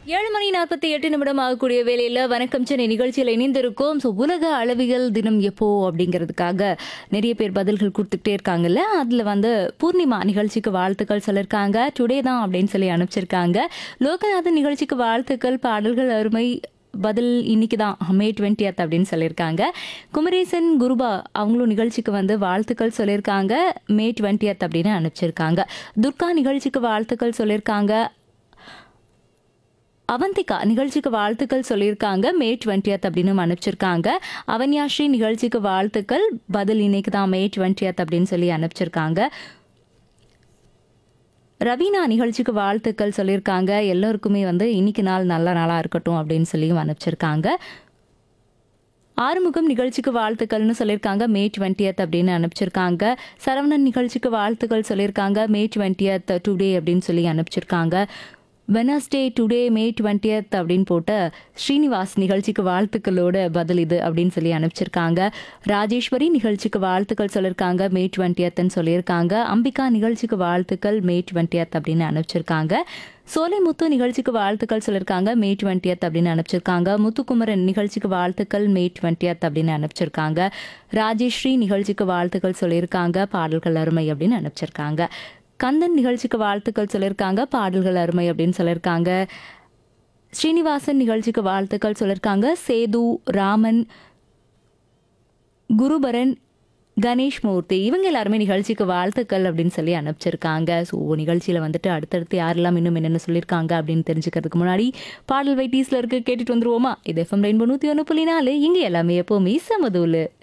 ஏழு மணி நாற்பத்தி எட்டு நிமிடம் ஆகக்கூடிய வேலையில் வணக்கம் சென்னை நிகழ்ச்சியில் இணைந்திருக்கோம் ஸோ உலக அளவியல் தினம் எப்போ அப்படிங்கிறதுக்காக நிறைய பேர் பதில்கள் கொடுத்துக்கிட்டே இருக்காங்கல்ல அதில் வந்து பூர்ணிமா நிகழ்ச்சிக்கு வாழ்த்துக்கள் சொல்லியிருக்காங்க டுடே தான் அப்படின்னு சொல்லி அனுப்பிச்சிருக்காங்க லோகநாதன் நிகழ்ச்சிக்கு வாழ்த்துக்கள் பாடல்கள் அருமை பதில் இன்னைக்கு தான் மே டுவெண்ட்டியத் அப்படின்னு சொல்லியிருக்காங்க குமரேசன் குருபா அவங்களும் நிகழ்ச்சிக்கு வந்து வாழ்த்துக்கள் சொல்லியிருக்காங்க மே டுவெண்ட்டியத் அப்படின்னு அனுப்பிச்சிருக்காங்க துர்கா நிகழ்ச்சிக்கு வாழ்த்துக்கள் சொல்லியிருக்காங்க அவந்திகா நிகழ்ச்சிக்கு வாழ்த்துக்கள் சொல்லியிருக்காங்க மே டுவெண்ட்டியத் அப்படின்னு அனுப்பிச்சிருக்காங்க அவன்யாஸ்ரீ நிகழ்ச்சிக்கு வாழ்த்துக்கள் பதில் இன்னைக்கு தான் மே டுவெண்ட்டியத் அப்படின்னு சொல்லி அனுப்பிச்சிருக்காங்க ரவீனா நிகழ்ச்சிக்கு வாழ்த்துக்கள் சொல்லியிருக்காங்க எல்லோருக்குமே வந்து இன்னைக்கு நாள் நல்ல நாளாக இருக்கட்டும் அப்படின்னு சொல்லியும் அனுப்பிச்சிருக்காங்க ஆறுமுகம் நிகழ்ச்சிக்கு வாழ்த்துக்கள்னு சொல்லியிருக்காங்க மே டுவெண்ட்டியத் அப்படின்னு அனுப்பிச்சிருக்காங்க சரவணன் நிகழ்ச்சிக்கு வாழ்த்துக்கள் சொல்லியிருக்காங்க மே டுவெண்ட்டியத் டுடே அப்படின்னு சொல்லி அனுப்பிச்சிருக்காங்க வெனஸ்டே டுடே மே டுவெண்ட்டியத் அப்படின்னு போட்டு ஸ்ரீனிவாஸ் நிகழ்ச்சிக்கு வாழ்த்துக்களோட பதில் இது அப்படின்னு சொல்லி அனுப்பிச்சிருக்காங்க ராஜேஸ்வரி நிகழ்ச்சிக்கு வாழ்த்துக்கள் சொல்லியிருக்காங்க மே டுவெண்ட்டியத்னு சொல்லியிருக்காங்க அம்பிகா நிகழ்ச்சிக்கு வாழ்த்துக்கள் மே டுவெண்ட்டியத் அப்படின்னு அனுப்பிச்சிருக்காங்க சோலை முத்து நிகழ்ச்சிக்கு வாழ்த்துக்கள் சொல்லியிருக்காங்க மே டுவெண்ட்டியத் அப்படின்னு அனுப்பிச்சிருக்காங்க முத்துக்குமரன் நிகழ்ச்சிக்கு வாழ்த்துக்கள் மே டுவெண்ட்டியத் அப்படின்னு அனுப்பிச்சிருக்காங்க ராஜேஸ்ரீ நிகழ்ச்சிக்கு வாழ்த்துக்கள் சொல்லியிருக்காங்க பாடல்கள் அருமை அப்படின்னு அனுப்பிச்சிருக்காங்க கந்தன் நிகழ்ச்சிக்கு வாழ்த்துக்கள் சொல்லியிருக்காங்க பாடல்கள் அருமை அப்படின்னு சொல்லியிருக்காங்க ஸ்ரீனிவாசன் நிகழ்ச்சிக்கு வாழ்த்துக்கள் சொல்லியிருக்காங்க சேது ராமன் குருபரன் கணேஷ் மூர்த்தி இவங்க எல்லாருமே நிகழ்ச்சிக்கு வாழ்த்துக்கள் அப்படின்னு சொல்லி அனுப்பிச்சிருக்காங்க ஸோ நிகழ்ச்சியில் வந்துட்டு அடுத்தடுத்து யாரெல்லாம் இன்னும் என்னென்ன சொல்லியிருக்காங்க அப்படின்னு தெரிஞ்சுக்கிறதுக்கு முன்னாடி பாடல் வைட்டீஸில் இருக்கு கேட்டுட்டு வந்துருவோமா இது எஃப்எம் ரெயின்போ நூற்றி ஒன்று புள்ளி நாலு இங்கே எல்லாமே எப்போவுமே சமதூலு